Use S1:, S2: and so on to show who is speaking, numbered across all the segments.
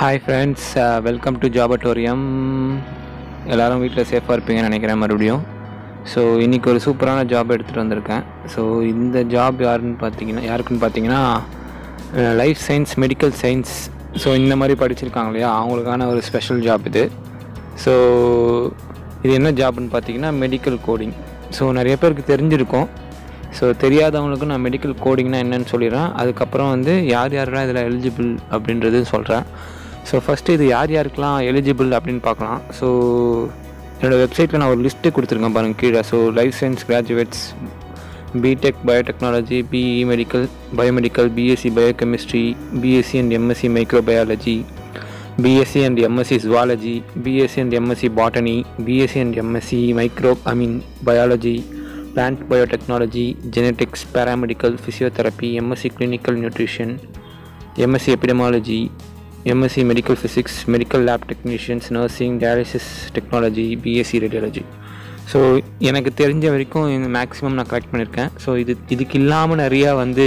S1: Hi friends welcome to Jobatorium எல்லோரும் வீட்டில் சேஃபாக இருப்பீங்கன்னு நினைக்கிறேன் மறுபடியும் ஸோ இன்றைக்கி ஒரு சூப்பரான ஜாப் எடுத்துகிட்டு வந்திருக்கேன் ஸோ இந்த ஜாப் யாருன்னு பார்த்தீங்கன்னா யாருக்குன்னு பார்த்தீங்கன்னா life science medical science so இந்த மாதிரி படிச்சிருக்காங்க இல்லையா அவங்களுக்கான ஒரு ஸ்பெஷல் ஜாப் இது ஸோ இது என்ன ஜாப்னு பார்த்தீங்கன்னா மெடிக்கல் கோடிங் ஸோ நிறைய பேருக்கு தெரிஞ்சிருக்கும் ஸோ தெரியாதவங்களுக்கு நான் மெடிக்கல் கோடிங்னா என்னன்னு சொல்லிடுறேன் அதுக்கப்புறம் வந்து யார் யாரெல்லாம் இதில் எலிஜிபிள் அப்படின்றது சொல்கிறேன் ஸோ ஃபஸ்ட்டு இது யார் யாருக்கெல்லாம் எலிஜிபிள் அப்படின்னு பார்க்கலாம் ஸோ என்னோடய வெப்சைட்டில் நான் ஒரு லிஸ்ட்டு கொடுத்துருக்கேன் பாருங்கள் கீழே so life science graduates BTech biotechnology BE medical biomedical BSc biochemistry BSc and MSc microbiology BSc and MSc zoology BSc and MSc botany BSc and MSc micro I mean biology plant biotechnology, genetics, paramedical, physiotherapy, MSc clinical nutrition, MSc epidemiology, MSc medical physics, medical lab technicians, nursing, dialysis technology, BSc radiology. So எனக்கு தெரிஞ்ச வரைக்கும் இந்த maximum நான் collect பண்ணியிருக்கேன் so இது இதுக்கு இல்லாமல் நிறையா வந்து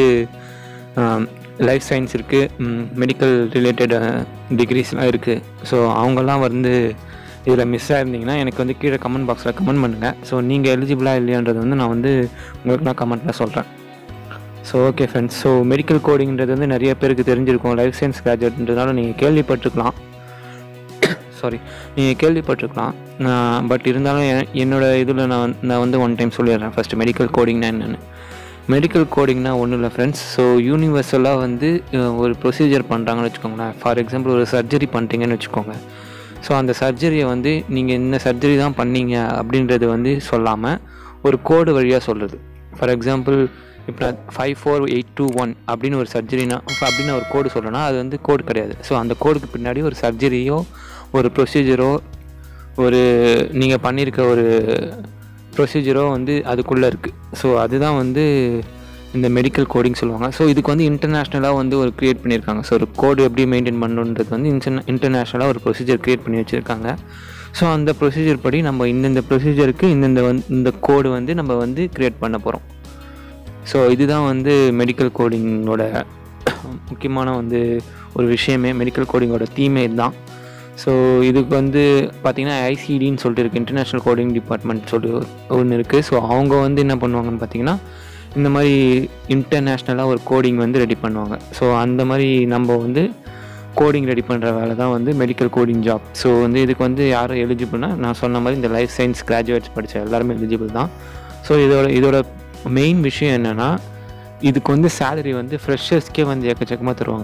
S1: லைஃப் சயின்ஸ் இருக்குது மெடிக்கல் ரிலேட்டட் டிகிரிஸ்லாம் இருக்குது ஸோ அவங்கெல்லாம் வந்து இதில் மிஸ் ஆயிருந்தீங்கன்னா எனக்கு வந்து கீழே கமெண்ட் பாக்ஸில் கமெண்ட் பண்ணுங்கள் ஸோ நீங்கள் எலிஜிபிளாக இல்லையான்றது வந்து நான் வந்து உங்களுக்கு நான் கமெண்ட்டில் சொல்கிறேன் so okay friends so medical கோடிங்கிறது வந்து நிறைய பேருக்கு தெரிஞ்சிருக்கும் லைஃப் சயின்ஸ் கிராஜுவேட்ன்றதுனால நீங்கள் கேள்விப்பட்டிருக்கலாம் சாரி நீங்கள் கேள்விப்பட்டிருக்கலாம் பட் இருந்தாலும் என்னோடய இதில் நான் வந்து- நான் வந்து ஒன் டைம் சொல்லிடுறேன் ஃபஸ்ட்டு மெடிக்கல் கோடிங்னா என்னென்னு மெடிக்கல் கோடிங்னா ஒன்றும் இல்லை ஃப்ரெண்ட்ஸ் ஸோ யூனிவர்சலாக வந்து அஹ், ஒரு ப்ரொசீஜர் பண்ணுறாங்கன்னு வச்சுக்கோங்களேன் ஃபார் எக்ஸாம்பிள் ஒரு சர்ஜரி பண்ணிட்டீங்கன்னு வச்சுக்கோங்க ஸோ அந்த சர்ஜரியை வந்து நீங்கள் இந்த சர்ஜரி தான் பண்ணீங்க அப்படின்றது வந்து சொல்லாமல் ஒரு கோடு வழியாக சொல்கிறது ஃபார் எக்ஸாம்பிள் இப்போ நான் five four eight two one அப்படின்னு ஒரு சர்ஜரினா அப்படின்னு ஒரு கோடு சொல்கிறேன்னா அது வந்து கோடு கிடையாது ஸோ அந்த கோடுக்கு பின்னாடி ஒரு சர்ஜரியோ ஒரு ப்ரொசீஜரோ ஒரு நீங்கள் பண்ணியிருக்க ஒரு ப்ரொசீஜரோ வந்து அதுக்குள்ளே இருக்குது ஸோ அதுதான் வந்து இந்த மெடிக்கல் கோடிங் சொல்லுவாங்க ஸோ இதுக்கு வந்து இன்டர்நேஷ்னலாக வந்து ஒரு க்ரியேட் பண்ணியிருக்காங்க ஸோ ஒரு கோடு எப்படி மெயின்டைன் பண்ணணுன்றது வந்து இன்டர்நே இன்டர்நேஷ்னலாக ஒரு ப்ரொசீஜர் க்ரியேட் பண்ணி வச்சுருக்காங்க ஸோ அந்த ப்ரொசீஜர் படி நம்ம இந்தந்த ப்ரொசீஜருக்கு இந்தந்த வந்து இந்த கோடு வந்து நம்ம வந்து க்ரியேட் பண்ண போகிறோம் ஸோ இதுதான் வந்து மெடிக்கல் கோடிங்கோட முக்கியமான வந்து ஒரு விஷயமே மெடிக்கல் கோடிங்கோட தீமே இதுதான் ஸோ இதுக்கு வந்து பார்த்திங்கன்னா ஐசிடின்னு சொல்லிட்டு இருக்குது இன்டர்நேஷ்னல் கோடிங் டிபார்ட்மெண்ட் சொல்லி ஒன்று இருக்குது ஸோ அவங்க வந்து என்ன பண்ணுவாங்கன்னு பார்த்தீங்கன்னா இந்த மாதிரி இன்டர்நேஷ்னலாக ஒரு கோடிங் வந்து ரெடி பண்ணுவாங்க ஸோ அந்த மாதிரி நம்ம வந்து கோடிங் ரெடி பண்ணுற வேலை தான் வந்து மெடிக்கல் கோடிங் ஜாப் ஸோ வந்து இதுக்கு வந்து யார் எலிஜிபிள்னா நான் சொன்ன மாதிரி இந்த லைஃப் சயின்ஸ் கிராஜுவேட்ஸ் படித்த எல்லாருமே எலிஜிபிள் தான் ஸோ இதோட இதோட மெயின் விஷயம் என்னென்னா இதுக்கு வந்து சேலரி வந்து ஃப்ரெஷர்ஸ்க்கே வந்து எக்கச்சக்கமாக தருவாங்க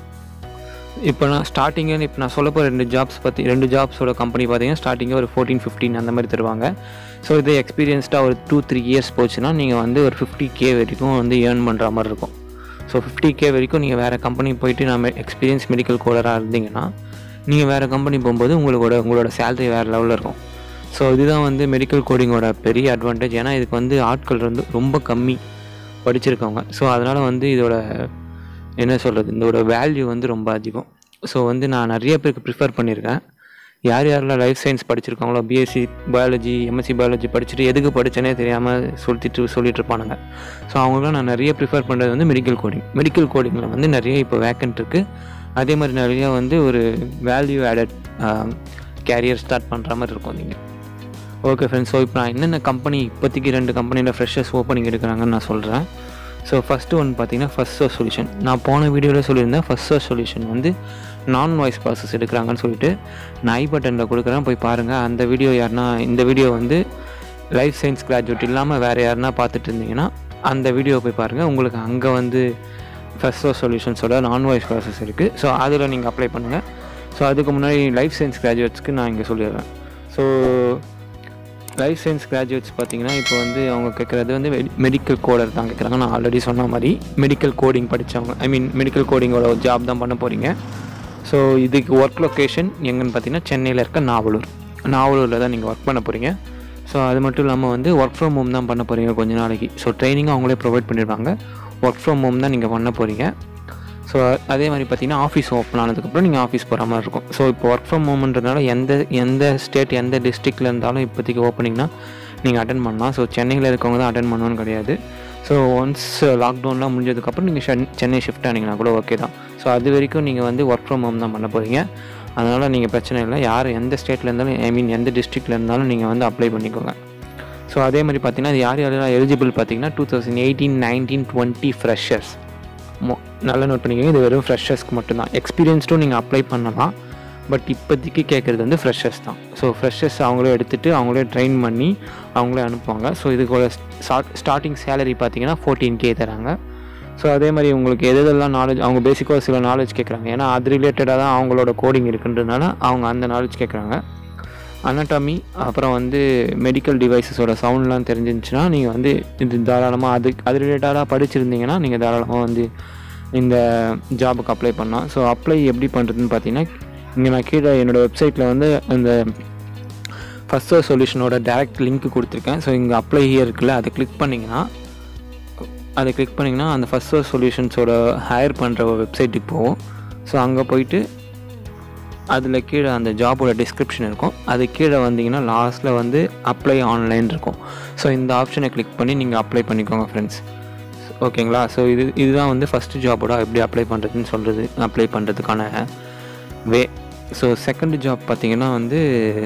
S1: இப்போ நான் ஸ்டார்டிங்கே இப்போ நான் சொல்ல போகிற ரெண்டு ஜாப்ஸ் பற்றி ரெண்டு ஜாப்ஸோட கம்பெனி பார்த்தீங்கன்னா ஸ்டார்டிங்கே ஒரு ஃபோர்டீன் ஃபிஃப்டீன் அந்த மாதிரி தருவாங்க ஸோ இது எக்ஸ்பீரியன்ஸ்டாக ஒரு டூ த்ரீ இயர்ஸ் போச்சுன்னா நீங்கள் வந்து ஒரு ஃபிஃப்டி கே வரைக்கும் வந்து ஏர்ன் பண்ணுற மாதிரி இருக்கும் ஸோ ஃபிஃப்டி கே வரைக்கும் நீங்கள் வேறு கம்பெனி போயிட்டு நம்ம எக்ஸ்பீரியன்ஸ் மெடிக்கல் கோடராக இருந்தீங்கன்னா நீங்கள் வேறு கம்பெனி போகும்போது உங்களோட உங்களோட சேலரி வேறு லெவலில் இருக்கும் ஸோ இதுதான் வந்து மெடிக்கல் கோடிங்கோட பெரிய அட்வான்டேஜ் ஏன்னா இதுக்கு வந்து ஆட்கள் வந்து ரொம்ப கம்மி படிச்சிருக்கவங்க ஸோ அதனால் வந்து இதோட என்ன சொல்கிறது இதோட வேல்யூ வந்து ரொம்ப அதிகம் ஸோ வந்து நான் நிறைய பேருக்கு ப்ரிஃபர் பண்ணியிருக்கேன் யார் யாரெல்லாம் லைஃப் சயின்ஸ் படிச்சிருக்காங்களோ பிஎஸ்சி பயாலஜி எம்எஸ்சி பயாலஜி படிச்சுட்டு எதுக்கு படித்தேனே தெரியாமல் சொல்லிட்டு சொல்லிட்டு இருப்பானுங்க ஸோ அவங்களாம் நான் நிறைய ப்ரிஃபர் பண்ணுறது வந்து மெடிக்கல் கோடிங் மெடிக்கல் கோடிங்கில் வந்து நிறைய இப்போ வேக்கன்ட் இருக்குது அதே மாதிரி நிறைய வந்து ஒரு வேல்யூ ஆடட் கேரியர் ஸ்டார்ட் பண்ணுற மாதிரி இருக்கும் நீங்கள் ஓகே ஃப்ரெண்ட்ஸ் ஸோ இப்போ நான் என்னென்ன கம்பெனி இப்போதைக்கு ரெண்டு கம்பெனியில் ஃப்ரெஷர்ஸ் ஓப்பனிங் எடுக்கிறாங்கன்னு நான் சொல்கிறேன் ஸோ ஃபஸ்ட்டு ஒன்று பார்த்தீங்கன்னா ஃபஸ்ட் சோர்ஸ் சொல்யூஷன் நான் போன வீடியோவில் சொல்லியிருந்தேன் ஃபஸ்ட் சோர்ஸ் சொல்யூஷன் வந்து நான் வாய்ஸ் ப்ராசஸ் எடுக்கிறாங்கன்னு சொல்லிட்டு நான் ஐ பட்டனில் கொடுக்குறேன் போய் பாருங்கள் அந்த வீடியோ யாருன்னா இந்த வீடியோ வந்து லைஃப் சயின்ஸ் கிராஜுவேட் இல்லாமல் வேறு யாருன்னா பார்த்துட்டு இருந்தீங்கன்னா அந்த வீடியோ போய் பாருங்கள் உங்களுக்கு அங்கே வந்து ஃபஸ்ட் சோர்ஸ் சொல்யூஷன்ஸோட நான் வாய்ஸ் ப்ராசஸ் இருக்குது ஸோ அதில் நீங்கள் அப்ளை பண்ணுங்கள் ஸோ அதுக்கு முன்னாடி லைஃப் சயின்ஸ் கிராஜுவேட்ஸ்க்கு நான் இங்கே சொல்லிடுறேன் ஸோ லைஃப் சயின்ஸ் கிராஜுவேட்ஸ் பார்த்தீங்கன்னா இப்போ வந்து அவங்க கேட்குறது வந்து மெடிக்கல் கோடர் தான் கேட்குறாங்க நான் ஆல்ரெடி சொன்ன மாதிரி மெடிக்கல் கோடிங் படித்தவங்க ஐ மீன் மெடிக்கல் கோடிங்கோட ஒரு ஜாப் தான் பண்ண போகிறீங்க ஸோ இதுக்கு ஒர்க் லொக்கேஷன் எங்கன்னு பார்த்தீங்கன்னா சென்னையில் இருக்க நாவலூர் நாவலூரில் தான் நீங்கள் ஒர்க் பண்ண போகிறீங்க ஸோ அது மட்டும் இல்லாமல் வந்து ஒர்க் ஃப்ரம் ஹோம் தான் பண்ண போகிறீங்க கொஞ்ச நாளைக்கு ஸோ ட்ரைனிங்கும் அவங்களே ப்ரொவைட் பண்ணிடுவாங்க ஒர்க் ஃப்ரம் ஹோம் தான் நீங்கள் பண்ண போகிறீங்க ஸோ அதே மாதிரி பார்த்தீங்கன்னா ஆஃபீஸ் ஓப்பன் ஆனதுக்கப்புறம் நீங்கள் ஆஃபீஸ் போகிற மாதிரி இருக்கும் ஸோ இப்போ ஒர்க் ஃப்ரம் ஹோம்ன்றதுனால எந்த எந்த ஸ்டேட் எந்த டிஸ்ட்ரிக்டில் இருந்தாலும் இப்போதைக்கு ஓப்பனிங்னா நீங்கள் அட்டன் பண்ணலாம் ஸோ சென்னையில் இருக்கவங்க தான் அட்டன் பண்ணணும்னு கிடையாது ஸோ ஒன்ஸ் லாக்டவுன்லாம் முடிஞ்சதுக்கப்புறம் நீங்கள் சென்னை ஷிஃப்ட் ஆனீங்கன்னா கூட ஓகே தான் ஸோ அது வரைக்கும் நீங்கள் வந்து ஒர்க் ஃப்ரம் ஹோம் தான் பண்ண போகிறீங்க அதனால் நீங்கள் பிரச்சனை இல்லை யார் எந்த ஸ்டேட்டில் இருந்தாலும் ஐ மீன் எந்த டிஸ்ட்ரிக்டில் இருந்தாலும் நீங்கள் வந்து அப்ளை பண்ணிக்கோங்க ஸோ அதே மாதிரி பார்த்தீங்கன்னா இது யார் யாரெல்லாம் எலிஜிபிள் பார்த்தீங்கன்னா two thousand eighteen nineteen twenty freshers மொ நல்லா நோட் பண்ணிக்கோங்க இது வெறும் ஃப்ரெஷர்ஸ்க்கு மட்டும்தான் எக்ஸ்பீரியன்ஸ்டும் நீங்கள் அப்ளை பண்ணலாம் பட் இப்போதைக்கு கேட்குறது வந்து ஃப்ரெஷர்ஸ் தான் ஸோ ஃப்ரெஷர்ஸ் அவங்களே எடுத்துகிட்டு அவங்களே ட்ரெயின் பண்ணி அவங்களே அனுப்புவாங்க ஸோ இதுக்கோட ஸ்டார்டிங் சேலரி பார்த்தீங்கன்னா ஃபோர்டீன் கே தராங்க ஸோ அதே மாதிரி உங்களுக்கு எது எதெல்லாம் நாலேஜ் அவங்க பேசிக்காக சில நாலேஜ் கேட்குறாங்க ஏன்னா அது ரிலேட்டடாக தான் அவங்களோட கோடிங் இருக்குன்றதுனால அவங்க அந்த நாலேஜ் கேட்குறாங்க அனட்டாமி அப்புறம் வந்து மெடிக்கல் டிவைசஸோட சவுண்ட்லாம் தெரிஞ்சிருந்துச்சுன்னா நீங்கள் வந்து இது தாராளமாக அது அது ரிலேட்டடாக படிச்சிருந்தீங்கன்னா நீங்கள் தாராளமாக வந்து இந்த ஜாபுக்கு அப்ளை பண்ணலாம் ஸோ அப்ளை எப்படி பண்ணுறதுன்னு பார்த்தீங்கன்னா இங்கே நான் கீழே என்னோடய வெப்சைட்டில் வந்து இந்த ஃபஸ்ட் சொல்யூஷனோட டேரக்ட் லிங்க் கொடுத்துருக்கேன் ஸோ இங்கே அப்ளை ஹியர் இருக்குல்ல அதை கிளிக் பண்ணிங்கன்னா அதை கிளிக் பண்ணிங்கன்னா அந்த ஃபஸ்ட் சொல்யூஷன்ஸோட ஹையர் பண்ணுற வெப்சைட்டுக்கு போகும் ஸோ அங்கே போயிட்டு அதில் கீழே அந்த ஜாபோட டிஸ்கிரிப்ஷன் இருக்கும் அது கீழே வந்தீங்கன்னா லாஸ்ட்டில் வந்து அப்ளை ஆன்லைன் இருக்கும் ஸோ இந்த ஆப்ஷனை கிளிக் பண்ணி நீங்கள் அப்ளை பண்ணிக்கோங்க ஃப்ரெண்ட்ஸ் ஓகேங்களா ஸோ இது இதுதான் வந்து ஃபஸ்ட்டு ஜாபோட எப்படி அப்ளை பண்ணுறதுன்னு சொல்கிறது அப்ளை பண்ணுறதுக்கான வே ஸோ செகண்ட் ஜாப் பார்த்தீங்கன்னா வந்து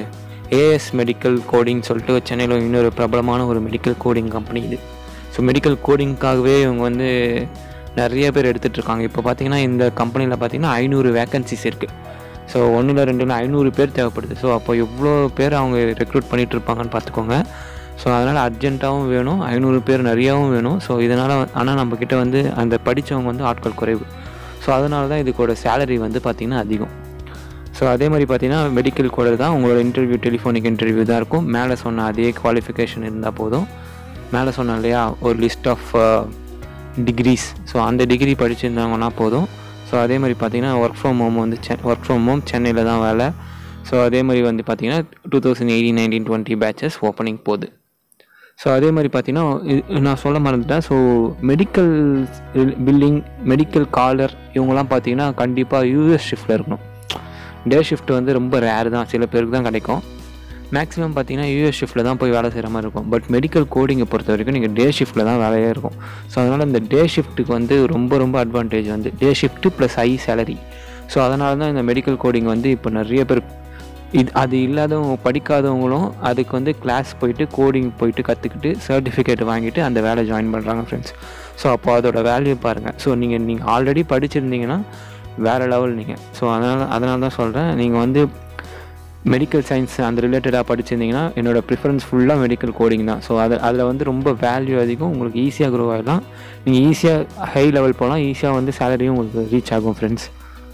S1: ஏஎஸ் மெடிக்கல் கோடிங் சொல்லிட்டு சென்னையில் இன்னொரு பிரபலமான ஒரு மெடிக்கல் கோடிங் கம்பெனி இது ஸோ மெடிக்கல் கோடிங்க்காகவே இவங்க வந்து நிறைய பேர் எடுத்துகிட்டு இருக்காங்க இப்போ பார்த்தீங்கன்னா இந்த கம்பெனியில் பார்த்தீங்கன்னா ஐநூறு வேக்கன்சிஸ் இருக்குது ஸோ ஒன்றில் ரெண்டுல ஐநூறு பேர் தேவைப்படுது ஸோ அப்போ எவ்வளோ பேர் அவங்க ரெக்ரூட் பண்ணிகிட்டு இருப்பாங்கன்னு பார்த்துக்கோங்க ஸோ அதனால் அர்ஜென்ட்டாகவும் வேணும் ஐநூறு பேர் நிறையாவும் வேணும் ஸோ இதனால் ஆனால் நம்மக்கிட்ட வந்து அந்த படித்தவங்க வந்து ஆட்கள் குறைவு ஸோ அதனால தான் இதுக்கோட சேலரி வந்து பார்த்திங்கன்னா அதிகம் ஸோ அதே மாதிரி பார்த்தீங்கன்னா மெடிக்கல் கோடர் தான் உங்களோட இன்டர்வியூ டெலிஃபோனிக் இன்டர்வியூ தான் இருக்கும் மேலே சொன்ன அதே குவாலிஃபிகேஷன் இருந்தால் போதும் மேலே சொன்னேன் இல்லையா ஒரு லிஸ்ட் ஆஃப் டிகிரிஸ் ஸோ அந்த டிகிரி படிச்சிருந்தாங்கன்னா போதும் ஸோ அதே மாதிரி பார்த்தீங்கன்னா ஒர்க் ஃப்ரம் ஹோம் வந்து சென் ஒர்க் ஃப்ரம் ஹோம் சென்னையில் தான் வேலை ஸோ அதே மாதிரி வந்து பார்த்தீங்கன்னா two thousand eighteen nineteen twenty batches opening போகுது ஸோ அதே மாதிரி பார்த்தீங்கன்னா இது- நான் சொல்ல மறந்துட்டேன் so medical billing medical caller இவங்கெல்லாம் பார்த்தீங்கன்னா கண்டிப்பாக யூஎஸ் ஷிஃப்ட்டில் இருக்கணும் டே ஷிஃப்ட் வந்து ரொம்ப ரேர் தான் சில பேருக்கு தான் கிடைக்கும் மேக்ஸிமம் பார்த்தீங்கன்னா யூஎஸ் ஷிஃப்ட்டில் தான் போய் வேலை செய்கிற மாதிரி இருக்கும் பட் மெடிக்கல் கோடிங்கை பொறுத்த வரைக்கும் நீங்கள் டே ஷிஃப்ட்டில் தான் வேலையே இருக்கும் ஸோ அதனால் இந்த டே ஷிஃப்ட்டுக்கு வந்து ரொம்ப ரொம்ப அட்வான்டேஜ் வந்து day shift plus high salary so அதனால தான் இந்த மெடிக்கல் கோடிங் வந்து இப்போ நிறைய பேர் இது அது இல்லாதவங்க படிக்காதவங்களும் அதுக்கு வந்து கிளாஸ் போயிட்டு கோடிங் போயிட்டு கற்றுக்கிட்டு சர்டிஃபிகேட் வாங்கிட்டு அந்த வேலை ஜாயின் பண்ணுறாங்க ஃப்ரெண்ட்ஸ் ஸோ அப்போ அதோட வேல்யூ பாருங்கள் ஸோ நீங்கள் நீங்கள் ஆல்ரெடி படிச்சிருந்தீங்கன்னா வேறு லெவல் நீங்கள் ஸோ அதனால் அதனால தான் சொல்கிறேன் நீங்கள் வந்து மெடிக்கல் சயின்ஸ் அந்த ரிலேட்டடாக படிச்சிருந்தீங்கன்னா என்னோட ப்ரிஃபரன்ஸ் ஃபுல்லாக மெடிக்கல் கோடிங் தான் ஸோ அது அதில் வந்து ரொம்ப வேல்யூ அதிகம் உங்களுக்கு ஈஸியாக க்ரோ ஆகிடலாம் நீங்கள் ஈஸியாக ஹை லெவல் போகலாம் ஈஸியாக வந்து சேலரியும் உங்களுக்கு ரீச் ஆகும் ஃப்ரெண்ட்ஸ்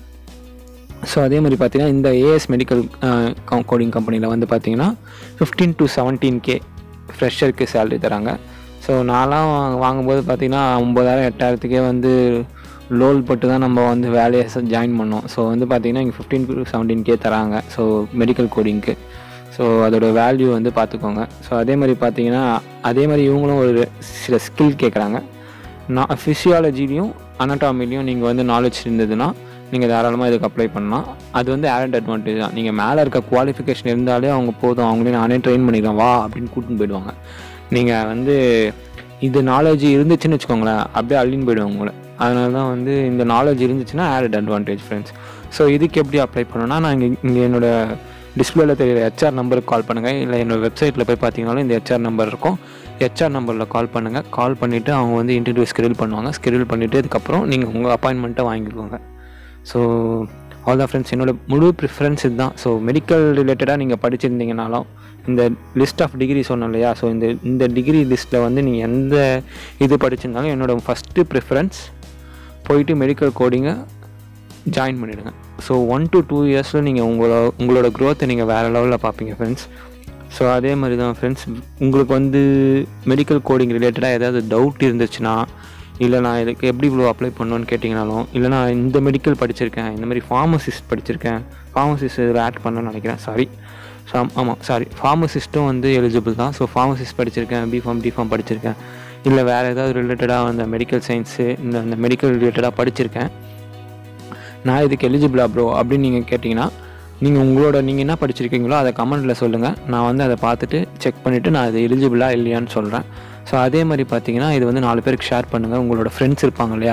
S1: ஸோ அதே மாதிரி பார்த்தீங்கன்னா இந்த ஏஎஸ் மெடிக்கல் கோடிங் கம்பெனியில் வந்து பார்த்தீங்கன்னா ஃபிஃப்டீன் டு செவன்டீன் கே ஃப்ரெஷருக்கு சேலரி தராங்க ஸோ நான்லாம் வாங்க- வாங்கும்போது பார்த்தீங்கன்னா ஒம்பதாயிரம் எட்டாயிரத்துக்கே வந்து லோல் போட்டு தான் நம்ம வந்து வேலையை ஜாயின் பண்ணோம் ஸோ வந்து பார்த்தீங்கன்னா இங்கே ஃபிஃப்டீன் டு செவன்டீன் கே தராங்க ஸோ மெடிக்கல் கோடிங்க்கு ஸோ அதோட வேல்யூ வந்து பார்த்துக்கோங்க ஸோ அதே மாதிரி பார்த்தீங்கன்னா அதே மாதிரி இவங்களும் ஒரு சில ஸ்கில் கேட்குறாங்க நான் ஃபிசியாலஜிலையும் அனட்டாமிலையும் நீங்கள் வந்து நாலேஜ் இருந்ததுன்னா நீங்கள் தாராளமாக இதுக்கு அப்ளை பண்ணலாம் அது வந்து ஆடட் அட்வான்டேஜ் தான் நீங்கள் மேலே இருக்க குவாலிஃபிகேஷன் இருந்தாலே அவங்க போதும் அவங்களே நானே ட்ரெயின் பண்ணிக்கிறேன் வா அப்படின்னு கூட்டின்னு போயிடுவாங்க நீங்கள் வந்து இது நாலேஜ் இருந்துச்சுன்னு வச்சுக்கோங்களேன் அப்படியே அள்ளின்னு போயிடுவாங்க உங்களை அதனால தான் வந்து இந்த நாலேஜ் இருந்துச்சுன்னா ஆடட் அட்வான்டேஜ் ஃப்ரெண்ட்ஸ் ஸோ இதுக்கு எப்படி அப்ளை பண்ணணும்னா நான் இங்கே இங்கே என்னோட டிஸ்பிளேல தெரியுற ஹெச்ஆர் நம்பருக்கு கால் பண்ணுங்கள் இல்லை என்னோட வெப்சைட்டில் போய் பார்த்தீங்கனாலும் இந்த ஹெச்ஆர் நம்பர் இருக்கும் ஹெச்ஆர் நம்பரில் கால் பண்ணுங்கள் கால் பண்ணிவிட்டு அவங்க வந்து இன்டர்வியூ ஸ்கெடியூல் பண்ணுவாங்க ஸ்கெடியூல் பண்ணிவிட்டு அதுக்கப்புறம் நீங்கள் உங்கள் அப்பாயின்மெண்ட்டை வாங்கிக்கோங்க ஸோ ஆல் தான் ஃப்ரெண்ட்ஸ் என்னோட முழு ப்ரிஃபரன்ஸ் இதுதான் ஸோ மெடிக்கல் ரிலேட்டடாக நீங்கள் படிச்சிருந்தீங்கனாலும் இந்த லிஸ்ட் ஆஃப் டிகிரி சொன்னோம் இல்லையா ஸோ இந்த இந்த டிகிரி லிஸ்ட்டில் வந்து நீங்கள் எந்த இது படிச்சிருந்தாலும் என்னோட ஃபஸ்ட்டு ப்ரிஃபரன்ஸ் போயிட்டு மெடிக்கல் கோடிங்கை ஜாயின் பண்ணிவிடுங்க ஸோ ஒன் to டூ இயர்ஸில் நீங்கள் உங்களோட உங்களோட க்ரோத்தை நீங்கள் வேறு லெவலில் பார்ப்பீங்க ஃப்ரெண்ட்ஸ் ஸோ அதே மாதிரி தான் ஃப்ரெண்ட்ஸ் உங்களுக்கு வந்து மெடிக்கல் கோடிங் ரிலேட்டடாக ஏதாவது டவுட் இருந்துச்சுன்னா இல்லை நான் இதுக்கு எப்படி இவ்வளோ அப்ளை பண்ணணும்னு கேட்டிங்கனாலும் இல்லை நான் இந்த மெடிக்கல் படிச்சிருக்கேன் இந்த மாதிரி ஃபார்மசிஸ்ட் படிச்சிருக்கேன் ஃபார்மசிஸ்ட் இதில் ஆட் பண்ணணும்னு நினைக்கிறேன் சாரி ஸோ ஆமாம் சாரி ஃபார்மசிஸ்ட்டும் வந்து எலிஜிபிள் தான் ஸோ ஃபார்மசிஸ்ட் படிச்சிருக்கேன் பிஃபார்ம் டிஃபார்ம் படிச்சிருக்கேன் இல்லை வேறு ஏதாவது ரிலேட்டடாக அந்த மெடிக்கல் சயின்ஸு இந்த அந்த மெடிக்கல் ரிலேட்டடாக படிச்சிருக்கேன் நான் இதுக்கு எலிஜிபிளா ப்ரோ அப்படின்னு நீங்கள் கேட்டிங்கன்னா நீங்கள் உங்களோட நீங்கள் என்ன படிச்சிருக்கீங்களோ அதை கமெண்ட்டில் சொல்லுங்கள் நான் வந்து அதை பார்த்துட்டு செக் பண்ணிவிட்டு நான் அது எலிஜிபிளா இல்லையான்னு சொல்கிறேன் ஸோ அதே மாதிரி பார்த்தீங்கன்னா இது வந்து நாலு பேருக்கு ஷேர் பண்ணுங்கள் உங்களோட ஃப்ரெண்ட்ஸ் இருப்பாங்க இல்லையா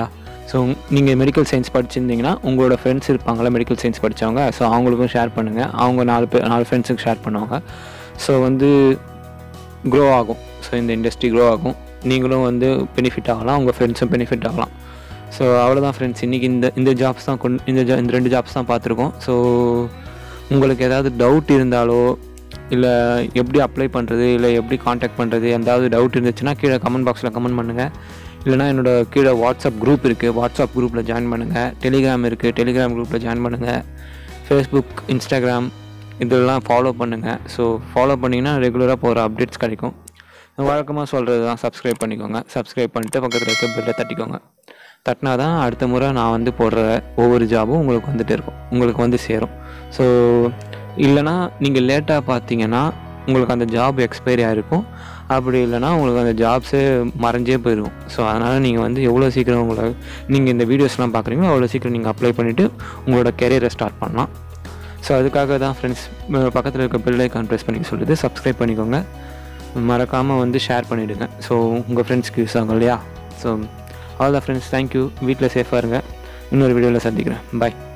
S1: ஸோ நீங்கள் மெடிக்கல் சயின்ஸ் படிச்சிருந்தீங்கன்னா உங்களோட ஃப்ரெண்ட்ஸ் இருப்பாங்களா மெடிக்கல் சயின்ஸ் படித்தவங்க ஸோ அவங்களுக்கும் ஷேர் பண்ணுங்கள் அவங்க நாலு பேர் நாலு ஃப்ரெண்ட்ஸுக்கு ஷேர் பண்ணுவாங்க ஸோ வந்து க்ரோ ஆகும் ஸோ இந்த இண்டஸ்ட்ரி க்ரோ ஆகும் நீங்களும் வந்து பெனிஃபிட் ஆகலாம் உங்கள் ஃப்ரெண்ட்ஸும் பெனிஃபிட் ஆகலாம் ஸோ அவ்வளோதான் ஃப்ரெண்ட்ஸ் இன்றைக்கி இந்த இந்த ஜாப்ஸ் தான் கொண்டு இந்த ஜா இந்த ரெண்டு ஜாப்ஸ் தான் பார்த்துருக்கோம் ஸோ உங்களுக்கு ஏதாவது டவுட் இருந்தாலோ இல்லை எப்படி அப்ளை பண்ணுறது இல்லை எப்படி காண்டாக்ட் பண்ணுறது எதாவது டவுட் இருந்துச்சுன்னா கீழே கமெண்ட் பாக்ஸில் கமெண்ட் பண்ணுங்கள் இல்லைனா என்னோட கீழே வாட்ஸ்அப் குரூப் இருக்குது வாட்ஸ்அப் குரூப்பில் ஜாயின் பண்ணுங்கள் டெலிகிராம் இருக்குது டெலிகிராம் குரூப்பில் ஜாயின் பண்ணுங்கள் ஃபேஸ்புக் இன்ஸ்டாகிராம் இதெல்லாம் ஃபாலோ பண்ணுங்கள் ஸோ ஃபாலோ பண்ணிங்கன்னா ரெகுலராக போகிற அப்டேட்ஸ் கிடைக்கும் வழக்கமாக சொல்கிறது தான் சப்ஸ்கிரைப் பண்ணிக்கோங்க சப்ஸ்கிரைப் பண்ணிட்டு பக்கத்தில் இருக்க பில்லை தட்டிக்கோங்க தட்டினா தான் அடுத்த முறை நான் வந்து போடுற ஒவ்வொரு ஜாபும் உங்களுக்கு வந்துட்டு இருக்கும் உங்களுக்கு வந்து சேரும் ஸோ இல்லைனா நீங்கள் லேட்டாக பார்த்தீங்கன்னா உங்களுக்கு அந்த ஜாப் எக்ஸ்பைரி ஆகிருக்கும் அப்படி இல்லைனா உங்களுக்கு அந்த ஜாப்ஸே மறைஞ்சே போயிடும் ஸோ அதனால் நீங்கள் வந்து எவ்வளோ சீக்கிரம் உங்களை நீங்கள் இந்த வீடியோஸ்லாம் பார்க்குறீங்களோ அவ்வளோ சீக்கிரம் நீங்கள் அப்ளை பண்ணிவிட்டு உங்களோட கெரியரை ஸ்டார்ட் பண்ணலாம் ஸோ அதுக்காக தான் ஃப்ரெண்ட்ஸ் பக்கத்தில் இருக்க பெல் ஐக்கான் ப்ரெஸ் பண்ணிக்க சொல்லுது சப்ஸ்கிரைப் பண்ணிக்கோங்க மறக்காமல் வந்து ஷேர் பண்ணிவிடுங்க ஸோ உங்கள் ஃப்ரெண்ட்ஸ்க்கு யூஸ் ஆகும் இல்லையா so all the friends thank you வீட்டில் சேஃபாக இருங்க இன்னொரு வீடியோவில் சந்திக்கிறேன் பாய்